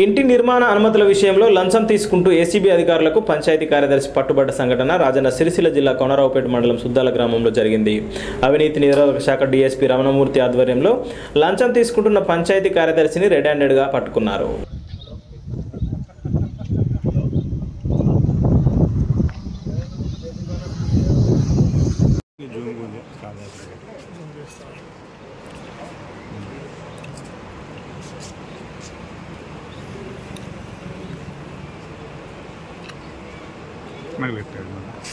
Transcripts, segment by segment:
ఇంటి నిర్మాణ అనుమతుల విషయంలో లంచం తీసుకుంటూ ఏసీబీ అధికారులకు పంచాయతీ కార్యదర్శి పట్టుబడ్డ సంఘటన రాజన్న సిరిసిల్ల జిల్లా కొనరావుపేట మండలం సుద్దాల గ్రామంలో జరిగింది అవినీతి నిరోధక శాఖ డీఎస్పీ రమణమూర్తి ఆధ్వర్యంలో లంచం తీసుకుంటున్న పంచాయతీ కార్యదర్శిని రెడ్ హ్యాండెడ్గా పట్టుకున్నారు నాకు పెట్టాడు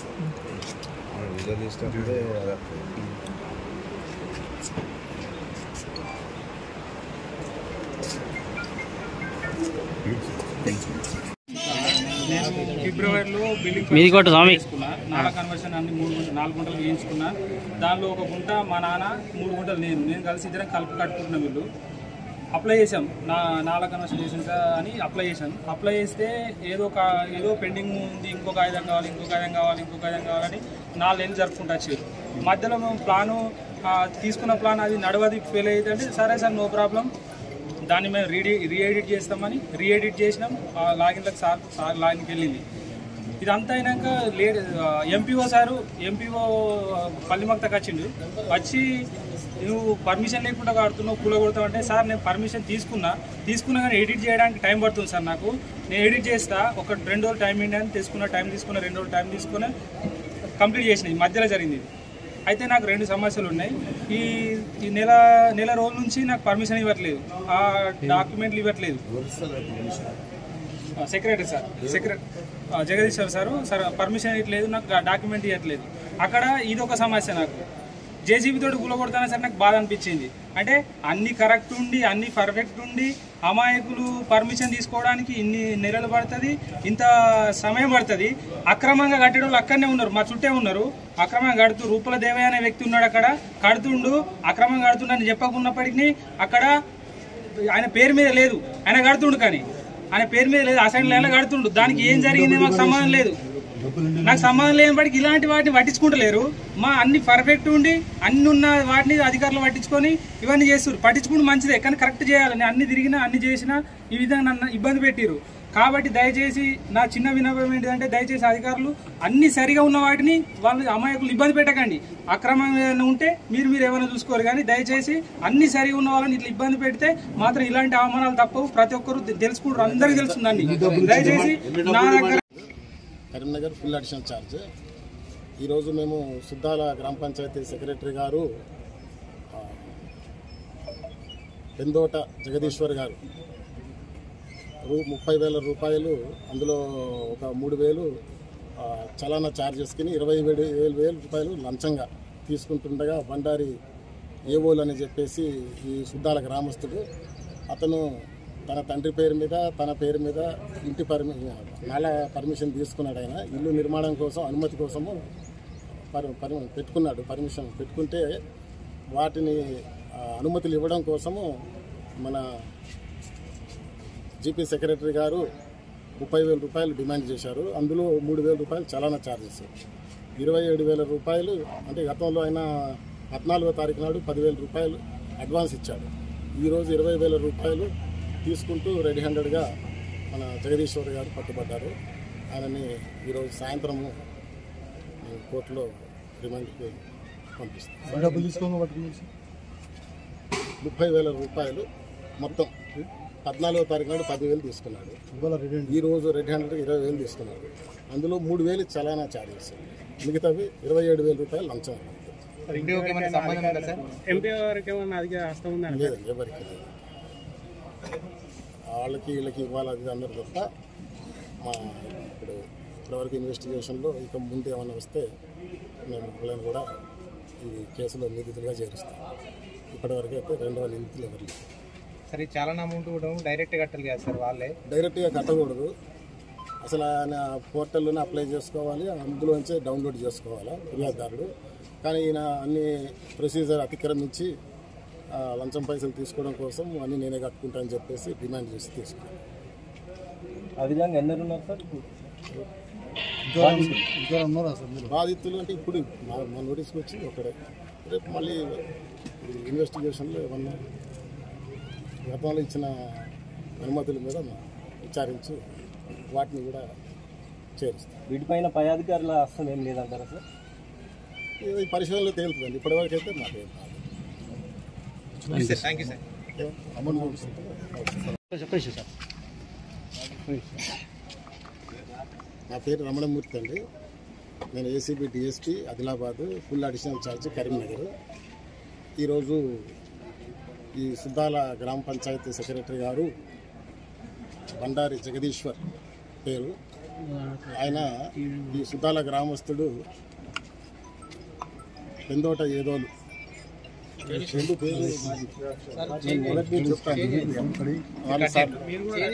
ఫిబ్రవరిలో బిల్డింగ్ మీది కొట్టు స్వామి. చేసుకున్నా నాలుగు కన్వర్షన్ అన్ని మూడు గుంట- నాలుగు గుంటలు వేయించుకున్నా దానిలో ఒక గుంట మా నాన్న మూడు గుంటలు నేను నేను కలిసి ఇద్దరం కలిపి కట్టుకుంటున్నాం వీళ్ళు అప్లై చేసాం నా నాలుగు కన్వర్షన్ చేసిన అని అప్లై చేశాను అప్లై చేస్తే ఏదో ఒక ఏదో పెండింగ్ ఉంది ఇంకో కాగితం కావాలి ఇంకో కాగితం కావాలి ఇంకో కాగితం కావాలని నాలుగేళ్ళు జరుపుకుంటూ వచ్చారు మధ్యలో మేము ప్లాను ఆ, తీసుకున్న ప్లాన్ అది నడవది ఫెయిల్ అయితే అంటే సరే సార్ నో ప్రాబ్లం దాన్ని మేము రీడి రీఎడిట్ చేస్తామని రీఎడిట్ చేసినాం ఆ లాగిన్లకు సార్ సార్ లాగిన్కి వెళ్ళింది ఇదంతా అయినాక లే ఎంపీఓ సారు ఎంపీఓ పల్లిమక్తకు వచ్చిండు వచ్చి నువ్వు పర్మిషన్ లేకుండా కడుతున్నావు కూల కొడతావంటే సార్ నేను పర్మిషన్ తీసుకున్నా తీసుకున్నా కానీ ఎడిట్ చేయడానికి టైం పడుతుంది సార్ నాకు నేను ఎడిట్ చేస్తా ఒక రెండు రోజులు టైం ఏంటి అని తీసుకున్న టైం తీసుకున్న రెండు రోజులు టైం తీసుకుని కంప్లీట్ చేసిన ఈ మధ్యలో జరిగింది ఇది అయితే నాకు రెండు సమస్యలు ఉన్నాయి ఈ ఈ నెల నెల రోజుల నుంచి నాకు పర్మిషన్ ఇవ్వట్లేదు ఆ డాక్యుమెంట్లు ఇవ్వట్లేదు secretary sir secretary Jagadishwar sir sir permission ఇవ్వట్లేదు నాకు డాక్యుమెంట్ ఇవ్వట్లేదు అక్కడ ఇది ఒక సమస్య నాకు జేసీబీ తోటి కూలగొడతానే సార్ నాకు బాధ అనిపించింది అంటే అన్ని కరెక్ట్ ఉండి అన్ని పర్ఫెక్ట్ ఉండి అమాయకులు పర్మిషన్ తీసుకోవడానికి ఇన్ని నెలలు పడుతుంది ఇంత సమయం పడుతుంది అక్రమంగా కట్టే వాళ్ళు అక్కడనే ఉన్నారు మా చుట్టే ఉన్నారు అక్రమంగా కడుతూ రూపల దేవయ్య అనే వ్యక్తి ఉన్నాడు అక్కడ కడుతుండు అక్రమంగా కడుతుండని చెప్పకున్నప్పటికీ అక్కడ ఆయన పేరు మీద లేదు ఆయన కడుతుండు కానీ ఆయన పేరు మీద లేదు అసలు నెల కడుతుండు దానికి ఏం జరిగింది మాకు సంబంధం లేదు నాకు సంబంధం లేని వాటికి ఇలాంటి వాటిని పట్టించుకుంటలేరు మా అన్ని పర్ఫెక్ట్ ఉండి అన్ని ఉన్న వాటిని అధికారులు పట్టించుకొని ఇవన్నీ చేస్తారు పట్టించుకుంటే మంచిదే కానీ కరెక్ట్ చేయాలి నేను అన్ని తిరిగినా అన్ని చేసినా ఈ విధంగా నన్ను ఇబ్బంది పెట్టిరు కాబట్టి దయచేసి నా చిన్న వినపం ఏంటిదంటే దయచేసి అధికారులు అన్ని సరిగా ఉన్న వాటిని వాళ్ళు అమాయకులు ఇబ్బంది పెట్టకండి అక్రమం ఏదైనా ఉంటే మీరు మీరు ఏమైనా చూసుకోరు కానీ దయచేసి అన్ని సరిగా ఉన్న వాళ్ళని ఇట్లా ఇబ్బంది పెడితే మాత్రం ఇలాంటి అవమానాలు తప్పవు ప్రతి ఒక్కరు తెలుసుకుంటారు అందరికీ తెలుస్తుందండి దయచేసి నా దగ్గర కరీంనగర్ ఫుల్ అడిషనల్ ఛార్జ్ ఈరోజు మేము సుద్దాల గ్రామ పంచాయతీ సెక్రటరీ గారు ఆ, పెందోట జగదీశ్వర్ గారు రూ ముప్పై వేల రూపాయలు అందులో ఒక మూడు వేలు ఆ, చలానా ఛార్జెస్కి ఇరవై వేలు వేలు వేల రూపాయలు లంచంగా తీసుకుంటుండగా బండారి ఏవోలు అని చెప్పేసి ఈ సుద్దాల గ్రామస్తుడు అతను తన తండ్రి పేరు మీద తన పేరు మీద ఇంటి పర్మి నాల పర్మిషన్ తీసుకున్నాడు ఆయన ఇల్లు నిర్మాణం కోసం అనుమతి కోసము పర్ పర్ పెట్టుకున్నాడు పర్మిషన్ పెట్టుకుంటే వాటిని ఆ, అనుమతులు ఇవ్వడం కోసము మన జీపీ సెక్రటరీ గారు ముప్పై వేల రూపాయలు డిమాండ్ చేశారు అందులో మూడు వేల రూపాయలు చలానా ఛార్జెస్ ఇరవై ఏడు వేల రూపాయలు అంటే గతంలో ఆయన పద్నాలుగో తారీఖు నాడు పదివేల రూపాయలు అడ్వాన్స్ ఇచ్చాడు ఈరోజు ఇరవై వేల రూపాయలు తీసుకుంటూ రెడీ హ్యాండెడ్గా మన జగదీశ్వర్ గారు పట్టుబడ్డారు ఆయనని ఈరోజు సాయంత్రము నేను కోర్టులో రిమాండ్కి పంపిస్తాను డబ్బులు తీసుకోగా పట్టుకుని ముప్పై వేల రూపాయలు మొత్తం పద్నాలుగో తారీఖు నాడు పదివేలు తీసుకున్నాడు ఇవాళ రెడీ ఈ రోజు రెడ్ హ్యాండెడ్ ఇరవై వేలు తీసుకున్నాడు అందులో మూడు వేలు చలానా ఛార్జెస్ మిగతావి ఇరవై ఏడు వేల రూపాయలు లంచం ఎంపీ గారికి ఏమన్నా అధిక హస్తం ఉందా లేదండి ఎవరికి లేదు వాళ్ళకి వీళ్ళకి ఇవ్వాలి అది అందరు తప్ప మా ఇప్పుడు ఇప్పటివరకు ఇన్వెస్టిగేషన్లో ఇక ముందు ఏమైనా వస్తే మేము వాళ్ళని కూడా ఈ కేసులో నిందితులుగా చేరుస్తాం ఇప్పటివరకు అయితే రెండవ నిందితులు ఎవరు లేరు సరే చాలా అమౌంట్ కూడా డైరెక్ట్ కట్టాలి కదా సార్ వాళ్ళే డైరెక్ట్గా కట్టకూడదు అసలు ఆయన పోర్టల్లోనే అప్లై చేసుకోవాలి అందులోంచే డౌన్లోడ్ చేసుకోవాలి ఫిర్యాదుదారుడు కానీ ఈయన అన్ని ప్రొసీజర్ అతిక్రమించి ఆ, లంచం పైసలు తీసుకోవడం కోసం అన్ని నేనే కట్టుకుంటా అని చెప్పేసి డిమాండ్ చేసి తీసుకున్నాను ఆ విధంగా ఎందరు ఉన్నారు సార్ ఇంకా ఉన్నారా సార్ మీరు బాధితులు అంటే ఇప్పుడు మా మా నోటీస్కి వచ్చింది ఒకడే రేపు మళ్ళీ ఇన్వెస్టిగేషన్లో ఏమన్నా గతంలో ఇచ్చిన అనుమతుల మీద విచారించి వాటిని కూడా చేరుస్తాం వీటిపైన పై అధికారుల హస్తం ఏం లేదంటారా సార్ ఇది పరిశోధనలో తేలుతుందండి ఇప్పటివరకు అయితే మాకేం కాదు థ్యాంక్ యూ సార్ అమౌంట్ పంపిస్తుంటే చెప్పేసి సార్ నా పేరు రమణమూర్తి అండి నేను ACB DSP Adilabad full additional charge Karimnagar ఈరోజు ఈ సుద్దాల గ్రామ పంచాయతీ సెక్రటరీ గారు బండారి జగదీశ్వర్ పేరు ఆయన ఈ సుద్దాల గ్రామస్తుడు పెందోట ఏదోలు రెండు పేరు మొదటి నుంచి చెప్తాను నాలుగు సార్లు